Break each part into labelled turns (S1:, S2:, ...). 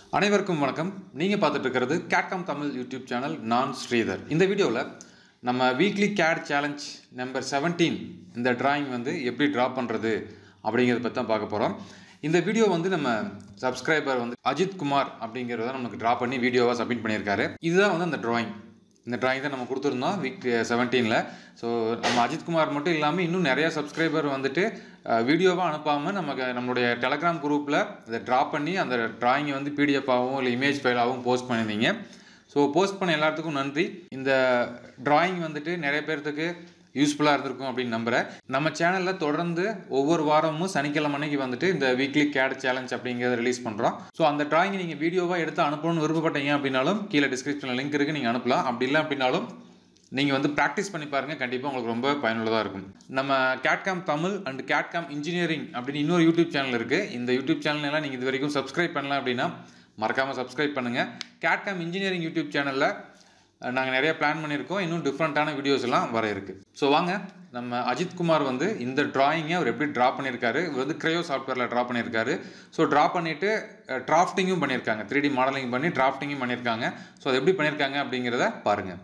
S1: அனைவருக்கும் வணக்கம் நீங்கள் பார்த்துட்டு இருக்கிறது கேட்காம் தமிழ் யூடியூப் சேனல் நான் ஸ்ரீதர் இந்த வீடியோவில் நம்ம வீக்லி கேட் சேலஞ்ச் நம்பர் 17 இந்த டிராயிங் வந்து எப்படி ட்ரா பண்ணுறது அப்படிங்கிறத பற்றி தான் பார்க்க போகிறோம் இந்த வீடியோ வந்து நம்ம சப்ஸ்கிரைபர் வந்து அஜித் குமார் அப்படிங்கிறத நமக்கு ட்ரா பண்ணி வீடியோவாக சப்மிட் பண்ணியிருக்காரு இதுதான் வந்து அந்த டிராயிங் இந்த டிராயிங் தான் நம்ம கொடுத்துருந்தோம் வீக் செவன்டீனில் ஸோ நம்ம அஜித்குமார் மட்டும் இல்லாமல் இன்னும் நிறைய சப்ஸ்கிரைபர் வந்துட்டு வீடியோவாக அனுப்பாமல் நமக்கு நம்மளுடைய டெலகிராம் குரூப்பில் இதை ட்ரா பண்ணி அந்த டிராயிங்கை வந்து பிடிஎஃபாகவும் இல்லை இமேஜ் ஃபைலாகவும் போஸ்ட் பண்ணியிருந்தீங்க ஸோ போஸ்ட் பண்ண எல்லாத்துக்கும் நன்றி இந்த டிராயிங் வந்துட்டு நிறைய பேர்த்துக்கு யூஸ்ஃபுல்லாக இருந்திருக்கும் அப்படின்னு நம்புகிறேன் நம்ம சேனலில் தொடர்ந்து ஒவ்வொரு வாரமும் சனிக்கிழமை அன்னைக்கு வந்துட்டு இந்த வீக்லி கேட் சேலஞ்ச் அப்படிங்கிறத ரிலீஸ் பண்ணுறோம் ஸோ அந்த டிராயிங் நீங்கள் வீடியோவாக எடுத்து அனுப்பணும்னு விருப்பப்பட்டீங்க அப்படின்னாலும் கீழே டிஸ்கிரிப்ஷனில் லிங்க் இருக்குது நீங்கள் அனுப்பலாம் அப்படி இல்லை அப்படின்னாலும் நீங்கள் வந்து ப்ராக்டிஸ் பண்ணி பாருங்கள் கண்டிப்பாக உங்களுக்கு ரொம்ப பயனுள்ளதாக இருக்கும் நம்ம CAD CAM Tamil and CAD CAM engineering அப்படின்னு இன்னொரு யூடியூப் சேனல் இருக்குது இந்த யூடியூப் சேனல் எல்லாம் நீங்கள் இது வரைக்கும் சப்ஸ்கிரைப் பண்ணலாம் அப்படின்னா மறக்காமல் சப்ஸ்கிரைப் பண்ணுங்கள் கேட்காம் இன்ஜினியரிங் யூடியூப் சேனலில் நாங்கள் நிறைய பிளான் பண்ணியிருக்கோம் இன்னும் டிஃப்ரெண்ட்டான வீடியோஸ் எல்லாம் வர இருக்கு ஸோ வாங்க நம்ம அஜித் குமார் வந்து இந்த டிராயிங்கை அவர் எப்படி ட்ரா பண்ணியிருக்காரு இவர் வந்து க்ரையோ சாஃப்ட்வேரில் ட்ரா பண்ணியிருக்காரு ஸோ ட்ரா பண்ணிவிட்டு டிராஃப்டிங்கும் பண்ணியிருக்காங்க த்ரீ டி மாடலிங் பண்ணி டிராஃப்டிங்கும் பண்ணியிருக்காங்க ஸோ அது எப்படி பண்ணியிருக்காங்க அப்படிங்கிறத பாருங்கள்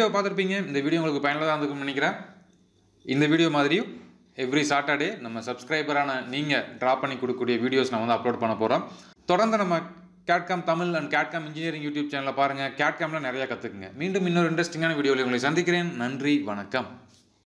S1: வீடியோ பார்த்துருப்பீங்க இந்த வீடியோ உங்களுக்கு பயனுள்ளதாக இருந்திருக்கும்னு நினைக்கிறேன் இந்த வீடியோ மாதிரியும் எவ்ரி சாட்டர்டே நம்ம சப்ஸ்கிரைபரான நீங்கள் ட்ராப் பண்ணி கொடுக்கக்கூடிய வீடியோஸ் நான் வந்து அப்லோட் பண்ண போகிறோம் தொடர்ந்து நம்ம CAD CAM Tamil and CAD CAM engineering YouTube சேனலை பாருங்கள் கேட்காமில் நிறையா கற்றுக்குங்க மீண்டும் இன்னொரு இன்ட்ரெஸ்டிங்கான வீடியோவில் உங்களை சந்திக்கிறேன் நன்றி வணக்கம்